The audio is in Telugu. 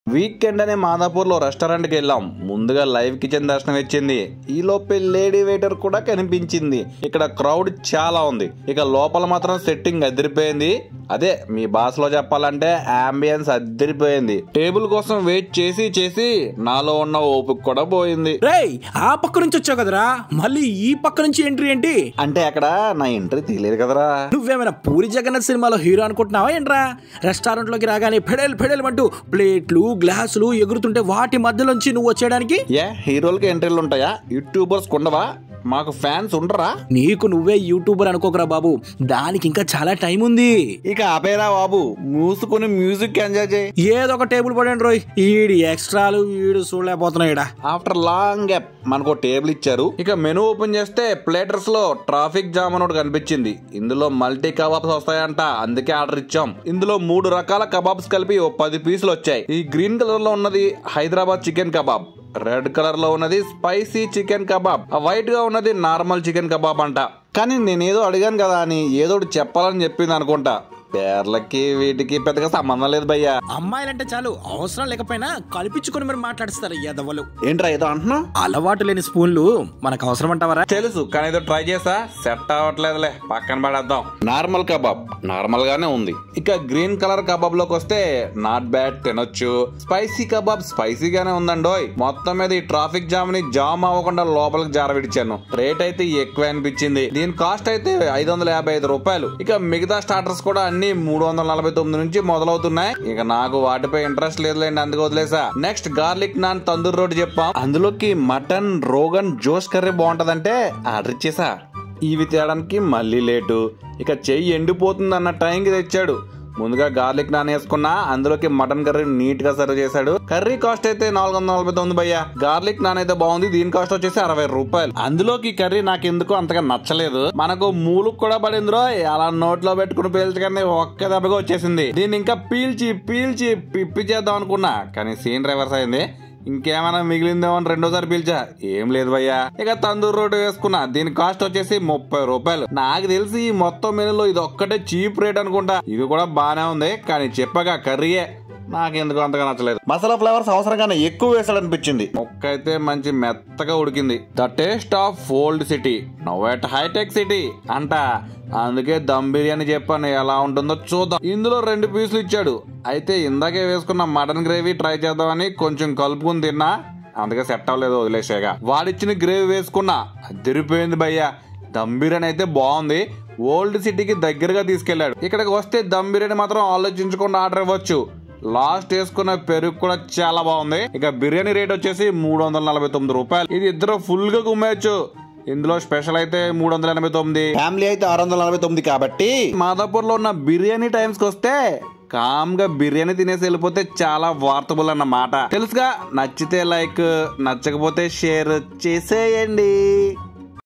వీకెండ్ అనే మాదాపూర్ లో రెస్టారెంట్ కి వెళ్ళాం ముందుగా లైవ్ కిచెన్ దర్శనం ఇచ్చింది ఈ లోపే లేడీ వెయిటర్ కూడా కనిపించింది ఇక్కడ క్రౌడ్ చాలా ఉంది ఇక లోపల మాత్రం సెట్టింగ్ అదిరిపోయింది అదే మీ భాషలో చెప్పాలంటే అంబియన్స్ అదిరిపోయింది టేబుల్ కోసం వెయిట్ చేసి చేసి నాలో ఉన్న ఓపిక కూడా పోయింది రేయ్ ఆ పక్క నుంచి వచ్చావు కదరా మళ్ళీ ఈ పక్క నుంచి ఎంట్రీ ఏంటి అంటే అక్కడ నా ఎంట్రీ తీయలేదు కదరా నువ్వేమైనా పూరి జగన్నాథ్ సినిమాలో హీరో అనుకుంటున్నావా ఏంట్రా రెస్టారెంట్ లోకి రాగానే ఫెడేలు ఫెడేలు అంటూ ప్లేట్లు గ్లాసులు ఎగురుతుంటే వాటి మధ్యలోంచి నువ్వు వచ్చేయడానికి ఏ హీరోలకి ఎంట్రీలు ఉంటాయా యూట్యూబర్స్ ఉండవా మాకు ఫ్యాన్స్ ఉండరా నీకు నువ్వే యూట్యూబర్ అనుకోకరా బాబు దానికి ఇంకా చాలా టైం ఉంది ఇక ఆపేరా బాబు మూసుకుని మ్యూజిక్ ఎంజాయ్ చేయి ఏదో ఒక టేబుల్ పడండి రోయ్ ఈడి ఎక్స్ట్రాలు వీడు చూడలేకపోతున్నాయిడా ఆఫ్టర్ లాంగ్ గ్యాప్ మనకు టేబుల్ ఇచ్చారు ఇక మెనూ ఓపెన్ చేస్తే ప్లేటర్స్ లో ట్రాఫిక్ జామ్ అని ఒకటి కనిపించింది ఇందులో మల్టీ కబాబ్స్ వస్తాయంట అందుకే ఆర్డర్ ఇచ్చాం ఇందులో మూడు రకాల కబాబ్స్ కలిపి ఓ పది పీసులు వచ్చాయి ఈ గ్రీన్ కలర్ లో ఉన్నది Hyderabad chicken kebab red colour లో ఉన్నది స్పైసీ చికెన్ కబాబ్ వైట్ గా ఉన్నది నార్మల్ చికెన్ కబాబ్ అంట కానీ నేనేదో అడిగాను కదా అని ఏదో ఒకటి చెప్పాలని చెప్పింది అనుకుంటా పేర్లకి వీటికి పెద్దగా సంబంధం లేదు భయ్యా అమ్మాయిలంటే చాలు అవసరం లేకపోయినా కల్పించుకొని మరి మాట్లాడిస్తారు యాదవ్వలు ఏంట్రా ఏదో అంటున్నా అలవాటు లేని స్పూన్లు మనకు అవసరం అంటావరా తెలుసు కానీ ఏదో ట్రై చేసా సెట్ అవ్వట్లేదులే పక్కన పడేద్దాం నార్మల్ కబాబ్ నార్మల్ గానే ఉంది ఇక గ్రీన్ కలర్ కబాబ్ లోకి వస్తే నాట్ బ్యాడ్ తినొచ్చు స్పైసీ కబాబ్ స్పైసీగానే ఉందండోయ్ మొత్తం మీద ఈ ట్రాఫిక్ జామ్ ని జామ్ అవ్వకుండా లోపలికి జార విడిచాను రేట్ అయితే ఎక్కువ అనిపించింది దీని కాస్ట్ అయితే ఐదు వందల యాభై ఐదు రూపాయలు ఇక మిగతా స్టార్టర్స్ కూడా అన్ని మూడు వందల నలభై తొమ్మిది నుంచి మొదలవుతున్నాయి ఇక నాకు వాటిపై ఇంట్రెస్ట్ లేదులేండి అందుకు వదిలేసా నెక్స్ట్ గార్లిక్ నాన్ తందూరి రోడ్డు చెప్పాం అందులోకి మటన్ రోగన్ జోస్ కర్రీ బాగుంటదంటే ఆర్డర్ ఇచ్చేసా ఇవి తేయడానికి మళ్ళీ లేటు ఇక చెయ్యి ఎండిపోతుంది అన్న టైంకి తెచ్చాడు ముందుగా గార్లిక్ నాన్ వేసుకున్నా అందులోకి మటన్ కర్రీ నీట్ గా సర్వ్ చేశాడు కర్రీ కాస్ట్ అయితే నాలుగు వందల నలభై తొమ్మిది భయ్య గార్లిక్ నాన్ అయితే బాగుంది దీని కాస్ట్ వచ్చేసి అరవై రూపాయలు అందులోకి కర్రీ నాకు ఎందుకు అంతగా నచ్చలేదు మనకు మూలుకు కూడా పడింది రో అలా నోట్లో పెట్టుకుని పీల్చగానే ఒక్క దెబ్బగా వచ్చేసింది దీన్ని ఇంకా పీల్చి పీల్చి పిప్పి చేద్దాం అనుకున్నా కానీ సీన్ రివర్స్ అయింది ఇంకేమైనా మిగిలిందేమో అని రెండోసారి పిలిచా ఏం లేదు భయ్యా ఇక తందూరు రోడ్డు వేసుకున్నా దీని కాస్ట్ వచ్చేసి ముప్పై రూపాయలు నాకు తెలిసి ఈ మొత్తం మెనూలో ఇది ఒక్కటే చీప్ రేట్ అనుకుంటా ఇది కూడా బానే ఉంది కానీ చెప్పగా కర్రీయే నాకెందుకు అంతగా నచ్చలేదు మసాలా ఫ్లేవర్స్ అవసరంగానే ఎక్కువ వేసాడు అనిపించింది మొక్క అయితే మంచి మెత్తగా ఉడికింది the taste of old city now at hitech city అంట అందుకే దమ్ బిర్యానీ చెప్పాను ఎలా ఉంటుందో చూద్దాం ఇందులో రెండు పీసులు ఇచ్చాడు అయితే ఇందాకే వేసుకున్న మటన్ గ్రేవీ ట్రై చేద్దామని కొంచెం కలుపుకుని తిన్నా అందుకే సెట్ అవ్వలేదు వదిలేసాగా వాడిచ్చిన గ్రేవీ వేసుకున్నా అదిరిపోయింది భయ్యా దమ్ బిర్యానీ అయితే బాగుంది ఓల్డ్ సిటీకి దగ్గరగా తీసుకెళ్లాడు ఇక్కడికి వస్తే దమ్ బిర్యానీ మాత్రం ఆలోచించకుండా ఆర్డర్ ఇవ్వచ్చు లాస్ట్ వేసుకున్న పెరుగు కూడా చాలా బాగుంది ఇక బిర్యానీ రేట్ వచ్చేసి మూడు వందల నలభై తొమ్మిది రూపాయలు ఇది ఇద్దరు ఫుల్ గా కుమ్మేయచ్చు ఇందులో స్పెషల్ అయితే మూడు వందల ఎనభై తొమ్మిది ఫ్యామిలీ అయితే ఆరు వందల నలభై తొమ్మిది కాబట్టి మాదాపూర్ లో ఉన్న బిర్యానీ టైమ్స్ కి వస్తే కామ్ గా బిర్యానీ తినేసి వెళ్ళిపోతే చాలా వార్తబుల్ అన్నమాట తెలుసుగా నచ్చితే లైక్ నచ్చకపోతే షేర్ చేసేయండి